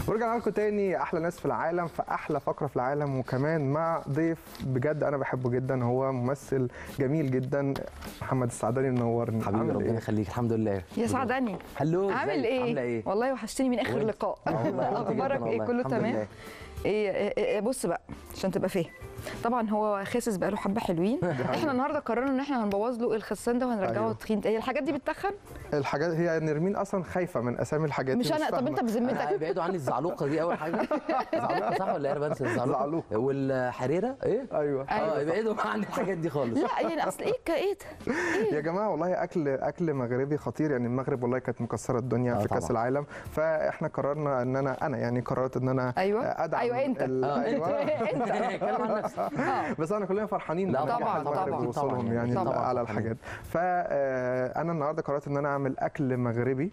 ورجعنا لكم تاني احلى ناس في العالم في احلى فقره في العالم وكمان مع ضيف بجد انا بحبه جدا هو ممثل جميل جدا محمد السعداني منورني حبيبي عامل ربنا إيه؟ يخليك الحمد لله يسعدني هلو عامل ازيك؟ ايه؟ عامله ايه والله وحشتني من اخر وانت؟ لقاء آه والله، وانت جداً اخبارك ايه والله. كله الحمد تمام لله. إيه, إيه, إيه بص بقى عشان تبقى فاهم طبعا هو خاسس بقاله حبه حلوين احنا النهارده قررنا ان احنا هنبوظ له الخسان ده وهنرجعه أيوه. تخين هي الحاجات دي بتتخن الحاجات هي نرمين اصلا خايفه من اسامي الحاجات دي مش انا طب فاهمة. انت انا بذمتك ابعدوا عني الزعلوقه دي اول حاجه زعلوقه صح ولا إيه؟ انا بنسى الزعلوقه زعلوق. والحريره ايه ايوه اه ابعدوا عني الحاجات دي خالص لا يعني اصل ايه ك- ايه ده؟ يا جماعه والله اكل اكل مغربي خطير يعني المغرب والله كانت مكسره الدنيا آه في كاس طبعاً. العالم فاحنا قررنا ان انا انا يعني قررت ان انا أيوة. ادعم أيوة أنت. ال- آه، ايوه انت كلام عن نفسك اه بس انا كلنا فرحانين لا بنجاح طبعاً، المغرب طبعاً، ووصولهم طبعاً، يعني طبعاً. على الحاجات فانا النهارده قررت ان انا اعمل اكل مغربي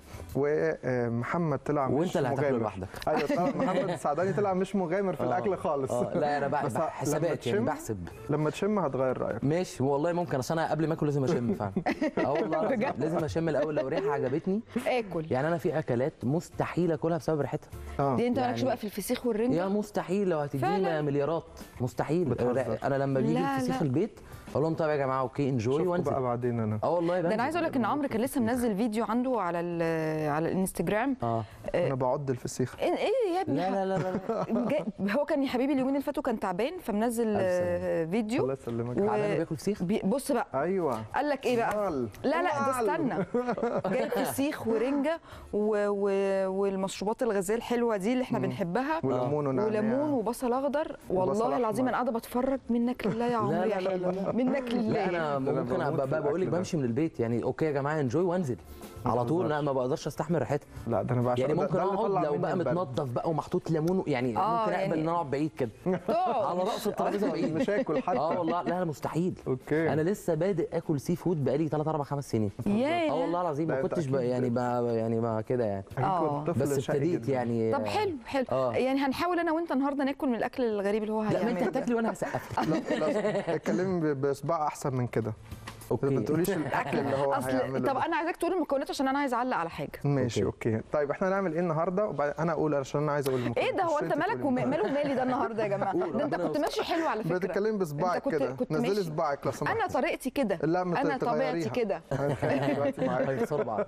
ومحمد طلع وانت مش اللي هتاكله مغامر. لوحدك. ايوه طبعا محمد السعداني طلع مش مغامر في آه. الاكل خالص اه لا انا بقى بس لما حسابات يعني تشم- بحسب لما تشم هتغير رايك ماشي والله ممكن اصل انا قبل ما اكل لازم اشم فاهم اه والله العظيم. لازم اشم الاول لو ريحه عجبتني اكل يعني انا في اكلات مستحيل اكلها بسبب ريحتها اه دي انت مالكش يعني- بقى في الفسيخ يا والرنجه مستحيل لو هتدينا فعلاً؟ مليارات مستحيل بتهزر. انا لما بيجي لا، الفسيخ لا. البيت اقول لهم طب يا جماعه اوكي انجوي شوفوا وانزل بقى بعدين انا اه والله ده بنزل. انا عايزه اقول لك ان عمرو كان لسه منزل فيديو عنده على ال- على الانستجرام اه انا بعض الفسيخ إيه- ايه يا ابني لا لا لا لا جاي- هو كان يا حبيبي اليومين اللي فاتوا كان تعبان فمنزل آه، فيديو الله يسلمك و- تعبان وبياكل فسيخ بي- بص بقى ايوه قال لك ايه بقى مال. لا لا ده مال. استنى جايب فسيخ ورنجه و... و... والمشروبات الغازيه الحلوه دي اللي احنا بنحبها وليمون ونعناع وليمون وبصل اخضر والله أحمر. العظيم انا قاعده بتفرج منك لله يا عمرو لا، يا لا، لا، حلو منك لا لله انا أنا ممكن بموت ابقى في بقول لك الأكل ده. بمشي من البيت يعني اوكي يا جماعه انجوي وانزل على طول لا ما بقدرش استحمل ريحتها لا ده انا بعشق يعني ده- ممكن ده اللي طلع اقعد لو مني بقى البرد. متنضف بقى ومحطوط ليمون يعني آه، ممكن اقبل يعني- ان انا اقعد بعيد كده على تقعد راس الترابيزه بعيد مش هاكل حتى اه والله لا لا مستحيل اوكي انا لسه بادئ اكل سي فود بقالي 3 4 5 سنين ياه. اه والله العظيم لا، ما أنت كنتش بقى أكيد يعني بقى يعني ما كده يعني أكيد آه. كنت طفل بس شقي ابتديت جداً. يعني طب حلو حلو آه. يعني هنحاول انا وانت النهارده ناكل من الاكل الغريب اللي هو لا ما انت هيعمله ده. هتاكلي وانا هسقف لك. لا لا اتكلمي ب- باصبع احسن من كده ما اوكي تقوليش الاكل اللي هو اصل هيعمله طب ده. انا عايزاك تقول المكونات عشان انا عايز اعلق على حاجه ماشي اوكي طيب احنا هنعمل ايه النهارده وبعد انا اقول عشان انا عايز اقول المكونات ايه ده هو مش انت مالك تقولي وم- ماله ومالي ده النهارده يا جماعه قول، ده انت ربنا كنت ماشي حلو على فكره بتتكلمي بصبعك أنت كنت- كده كنت نزلي ماشي. صباعك لو سمحتي انا طريقتي كده لا ما انا طبيعتي تغيريها. كده هنخليك دلوقتي معايا. هيخسروا بعض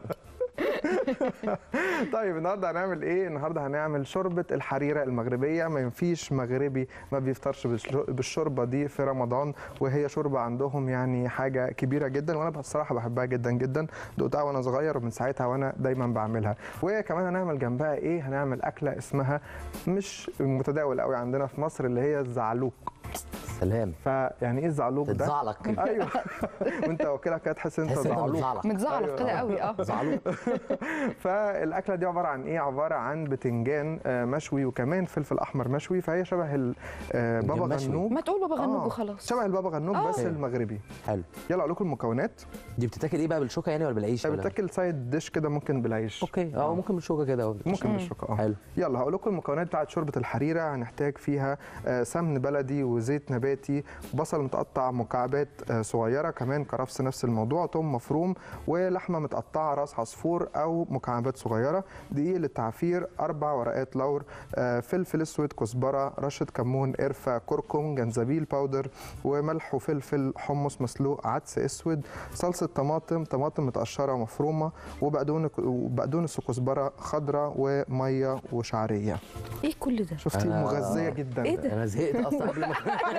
طيب النهارده هنعمل ايه؟ النهارده هنعمل شوربه الحريره المغربيه ما ينفيش مغربي ما بيفطرش بالشر- بالشوربه دي في رمضان وهي شوربه عندهم يعني حاجه كبيره جدا وانا بصراحه بحبها جدا جدا دقتها وانا صغير ومن ساعتها وانا دايما بعملها وكمان هنعمل جنبها ايه؟ هنعمل اكله اسمها مش متداول قوي عندنا في مصر اللي هي الزعلوق سلام فيعني ايه الزعلوق ده؟ تتزعلق كده ايوه وانت واكلها كده تحس ان انت تحس انت زعلوق متزعلق متزعلق أيوة. كده قوي اه زعلوق فالاكله دي عباره عن ايه عباره عن بتنجان آه، مشوي وكمان فلفل احمر مشوي فهي شبه ال- آه، بابا بتنجان مشوي. غنوج ما تقول بابا غنوج آه، وخلاص شبه البابا غنوج آه. بس المغربي حلو يلا اقول لكم المكونات دي بتتاكل ايه بقى بالشوكه يعني ولا بالعيش ولا بتاكل سايد ديش كده ممكن بالعيش اوكي اه ممكن بالشوكه كده أهو. ممكن بالشوكه اه حلو يلا هقول لكم المكونات بتاعت شوربه الحريره هنحتاج فيها آه، سمن بلدي وزيت نباتي بصل متقطع مكعبات آه، صغيره كمان كرفس نفس الموضوع توم مفروم ولحمه متقطعه راس عصفور او مكعبات صغيره دقيق للتعفير اربع ورقات لور آه، فلفل اسود كزبره رشه كمون قرفه كركم جنزبيل باودر وملح وفلفل حمص مسلوق عدس اسود صلصه طماطم طماطم متقشره مفرومه وبقدونس وبقدونس وكزبره خضراء وميه وشعريه ايه كل ده شفتي أنا- مغذيه جدا إيه ده؟ انا زهقت اصلا قبل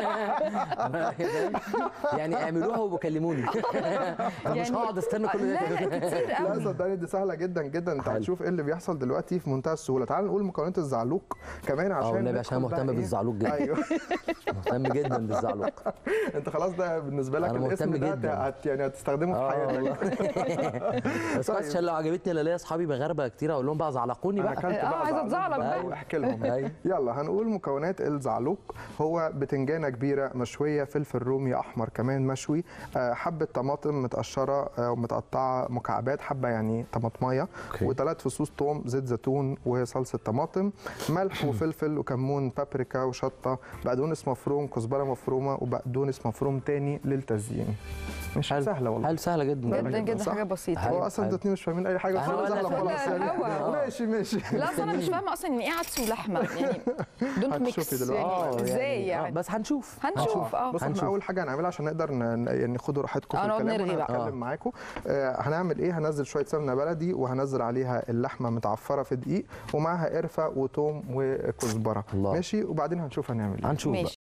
ما يعني اعملوها وبكلموني انا مش يعني- هقعد استنى كل لا ده لا كتير لا قوي صدقني دي سهله جدا جدا انت حلو. هتشوف ايه اللي بيحصل دلوقتي في منتهى السهوله تعال نقول مكونات الزعلوق كمان عشان والنبي ندخل عشان بقى مهتم إيه؟ بالزعلوق جدا. ايوه مهتم جدا بالزعلوق انت خلاص ده بالنسبه لك أنا الاسم مهتم ده جداً. هت يعني هتستخدمه في اه حياتك والله بس كويس عشان لو عجبتني انا ليا اصحابي مغاربه كتير اقول لهم بقى زعلقوني انا بقى اكلت آه، بقى عايزة زعلوق أتزعلق بقى بقى. واحكي لهم أيوة. يلا هنقول مكونات الزعلوق هو بتنجانه كبيره مشويه فلفل رومي احمر كمان مشوي آه، حبه طماطم متقشره آه، ومتقطعه مكعبات حبه يعني طماطمايه أوكي. وثلاث فصوص توم زيت زيتون وصلصه طماطم ملح وفلفل وكمون بابريكا وشطه بقدونس مفروم كزبره مفرومه وبقدونس مفروم تاني للتزيين مش حلو. سهله والله حلو سهله جدا جدا جدا صح؟ حاجه بسيطه هو اصلا انتوا اتنين مش فاهمين اي حاجه أنا فانا ولا سهله فاهم. خلاص يعني الهوا. ماشي ماشي لا اصل انا مش فاهمه اصلا يعني ايه عدس ولحمه لحمه يعني دونت هتشوفي ميكس دلوقتي. يعني ازاي آه، يعني بس هنشوف هنشوف اه بص احنا هنشوف. اول حاجه هنعملها عشان نقدر ن- ن- يعني خدوا راحتكم آه، في نقعد الكلام نرغي وانا بقى. آه. هتكلم معاكم آه، هنعمل ايه هنزل شويه سمنه بلدي وهنزل عليها اللحمه متعفره في دقيق ومعاها قرفه وتوم وكزبره الله. ماشي وبعدين هنشوف هنعمل ايه هنشوف بقى ماشي